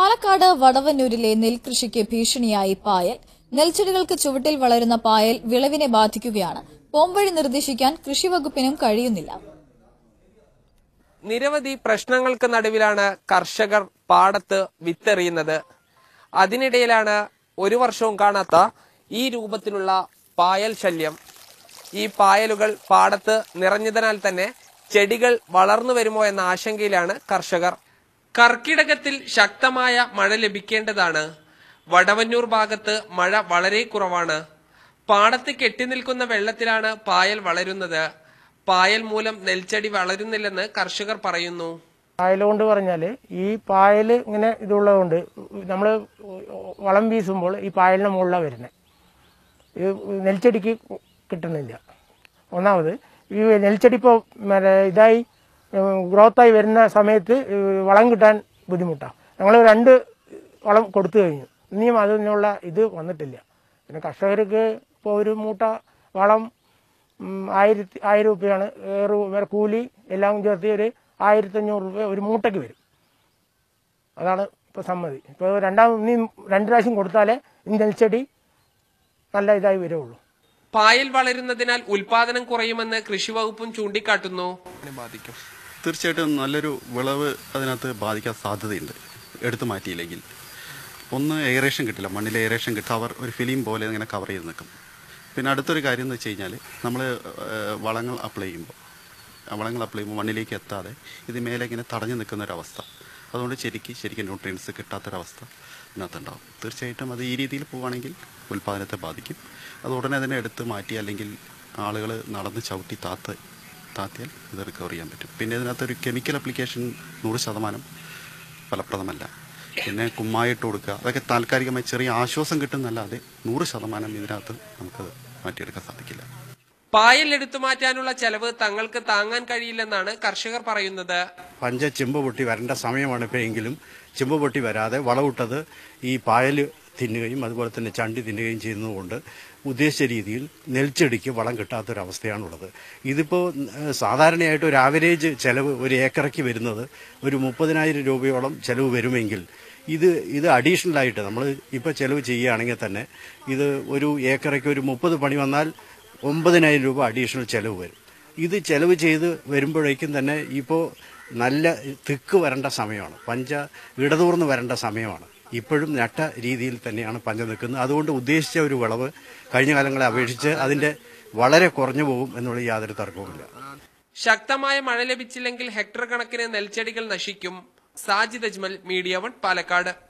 പാലക്കാട് വടവന്നൂരിലെ നെൽകൃഷിക്ക് ഭീഷണിയായി പായൽ നെൽച്ചെടികൾക്ക് ചുവട്ടിൽ വളരുന്ന പായൽ വിളവിനെ ബാധിക്കുകയാണ് പോംവഴി നിർദ്ദേശിക്കാൻ കൃഷിവകുപ്പിനും കഴിയുന്നില്ല നിരവധി പ്രശ്നങ്ങൾക്ക് നടുവിലാണ് കർഷകർ പാടത്ത് വിത്തെറിയുന്നത് അതിനിടയിലാണ് ഒരു വർഷവും കാണാത്ത ഈ രൂപത്തിലുള്ള പായൽ ശല്യം ഈ പായലുകൾ പാടത്ത് നിറഞ്ഞതിനാൽ തന്നെ ചെടികൾ വളർന്നു വരുമോ എന്ന ആശങ്കയിലാണ് കർഷകർ കർക്കിടകത്തിൽ ശക്തമായ മഴ ലഭിക്കേണ്ടതാണ് വടവന്നൂർ ഭാഗത്ത് മഴ വളരെ കുറവാണ് പാടത്ത് കെട്ടിനിൽക്കുന്ന വെള്ളത്തിലാണ് പായൽ വളരുന്നത് പായൽ മൂലം നെൽച്ചെടി വളരുന്നില്ലെന്ന് കർഷകർ പറയുന്നു പായൽ കൊണ്ട് പറഞ്ഞാൽ ഈ പായൽ ഇങ്ങനെ ഇതുള്ളതുകൊണ്ട് നമ്മൾ വളം വീസുമ്പോൾ ഈ പായലിന് മുകളിലാണ് വരുന്നത് ഇത് നെൽച്ചെടിക്ക് കിട്ടുന്നില്ല ഒന്നാമത് ഈ നെൽച്ചെടി ഇപ്പോൾ മറ്റേ ഇതായി ഗ്രോത്തായി വരുന്ന സമയത്ത് ഈ വളം കിട്ടാൻ ബുദ്ധിമുട്ടാണ് ഞങ്ങൾ രണ്ട് വളം കൊടുത്തു കഴിഞ്ഞു ഇനിയും അതിനുള്ള ഇത് വന്നിട്ടില്ല പിന്നെ കർഷകർക്ക് ഇപ്പോൾ ഒരു മൂട്ട വളം ഉം, ആയിരത്തി ആയിരം രൂപയാണ് ഏറ് വേറെ കൂലി എല്ലാം ചേർത്ത് ഒരു ആയിരത്തഞ്ഞൂറ് രൂപ ഒരു മൂട്ടയ്ക്ക് വരും അതാണ് ഇപ്പോൾ സമ്മതി ഇപ്പോൾ രണ്ടാം ഇനി രണ്ട് പ്രാവശ്യം കൊടുത്താലേ ഈ നെൽച്ചെടി നല്ല ഇതായി വരുള്ളൂ പായൽ വളരുന്നതിനാൽ ഉൽപാദനം കുറയുമെന്ന് കൃഷിവകുപ്പും ചൂണ്ടിക്കാട്ടുന്നു ബാധിക്കും തീർച്ചയായിട്ടും നല്ലൊരു വിളവ് അതിനകത്ത് ബാധിക്കാൻ സാധ്യതയുണ്ട് എടുത്തു മാറ്റിയില്ലെങ്കിൽ ഒന്ന് എയറേഷൻ കിട്ടില്ല മണ്ണിൽ എയറേഷൻ കിട്ടും അവർ ഒരു ഫിലിം പോലെ ഇങ്ങനെ കവർ ചെയ്ത് നിൽക്കും പിന്നെ അടുത്തൊരു കാര്യം എന്ന് വെച്ച് കഴിഞ്ഞാൽ നമ്മൾ വളങ്ങൾ അപ്ലൈ ചെയ്യുമ്പോൾ ആ വളങ്ങൾ അപ്ലൈ ചെയ്യുമ്പോൾ മണ്ണിലേക്ക് എത്താതെ ഇത് മേലെ ഇങ്ങനെ തടഞ്ഞു നിൽക്കുന്ന ഒരവസ്ഥ അതുകൊണ്ട് ശരിക്ക് ശരിക്കും ന്യൂട്രിയൻസ് കിട്ടാത്തൊരവസ്ഥ ഇതിനകത്തുണ്ടാവും തീർച്ചയായിട്ടും അത് ഈ രീതിയിൽ പോവുകയാണെങ്കിൽ ഉൽപ്പാദനത്തെ ബാധിക്കും അത് ഉടനെ തന്നെ എടുത്ത് മാറ്റി അല്ലെങ്കിൽ ആളുകൾ നടന്ന് ചവിട്ടി താത്ത് താത്തിയാൽ ഇത് റിക്കവർ ചെയ്യാൻ പറ്റും പിന്നെ ഇതിനകത്തൊരു കെമിക്കൽ അപ്ലിക്കേഷൻ നൂറ് ശതമാനം ഫലപ്രദമല്ല പിന്നെ കുമ്മായിട്ട് കൊടുക്കുക അതൊക്കെ താൽക്കാലികമായി ചെറിയ ആശ്വാസം കിട്ടുന്നല്ലാതെ നൂറ് ശതമാനം ഇതിനകത്ത് നമുക്ക് മാറ്റിയെടുക്കാൻ സാധിക്കില്ല പായൽ എടുത്തു മാറ്റാനുള്ള ചെലവ് തങ്ങൾക്ക് താങ്ങാൻ കഴിയില്ലെന്നാണ് കർഷകർ പറയുന്നത് പഞ്ച ചെമ്പ് പൊട്ടി വരേണ്ട സമയമാണ് ഇപ്പോൾ എങ്കിലും ചെമ്പ് പൊട്ടി വരാതെ വളവിട്ടത് ഈ പായൽ തിന്നുകയും അതുപോലെ തന്നെ ചണ്ടി തിന്നുകയും ചെയ്യുന്നതുകൊണ്ട് ഉദ്ദേശിച്ച രീതിയിൽ നെൽച്ചെടിക്ക് വളം കിട്ടാത്തൊരവസ്ഥയാണുള്ളത് ഇതിപ്പോൾ ഏഹ്, സാധാരണയായിട്ട് ഒരു ആവറേജ് ചെലവ് ഒരു ഏക്കറയ്ക്ക് വരുന്നത് ഒരു മുപ്പതിനായിരം രൂപയോളം ചെലവ് വരുമെങ്കിൽ ഇത് ഇത് അഡീഷണൽ ആയിട്ട് നമ്മൾ ഇപ്പോൾ ചെലവ് ചെയ്യുകയാണെങ്കിൽ തന്നെ ഇത് ഒരു ഏക്കറയ്ക്ക് ഒരു മുപ്പത് പണി വന്നാൽ ഒമ്പതിനായിരം രൂപ അഡീഷണൽ ചെലവ് വരും ഇത് ചെലവ് ചെയ്ത് വരുമ്പോഴേക്കും തന്നെ ഇപ്പോൾ നല്ല തിക്ക് വരേണ്ട സമയമാണ് പഞ്ച ഇടതൂർന്ന് വരേണ്ട സമയമാണ് ഇപ്പോഴും നട്ട രീതിയിൽ തന്നെയാണ് പഞ്ച നിൽക്കുന്നത് അതുകൊണ്ട് ഉദ്ദേശിച്ച ഒരു വിളവ് കഴിഞ്ഞ കാലങ്ങളെ അപേക്ഷിച്ച് അതിൻ്റെ വളരെ കുറഞ്ഞു പോകും എന്നുള്ള യാതൊരു തർക്കവുമില്ല ശക്തമായ മഴ ലഭിച്ചില്ലെങ്കിൽ ഹെക്ടർ കണക്കിന് നെൽച്ചെടികൾ നശിക്കും സാജിദ് അജ്മൽ മീഡിയ വൺ പാലക്കാട്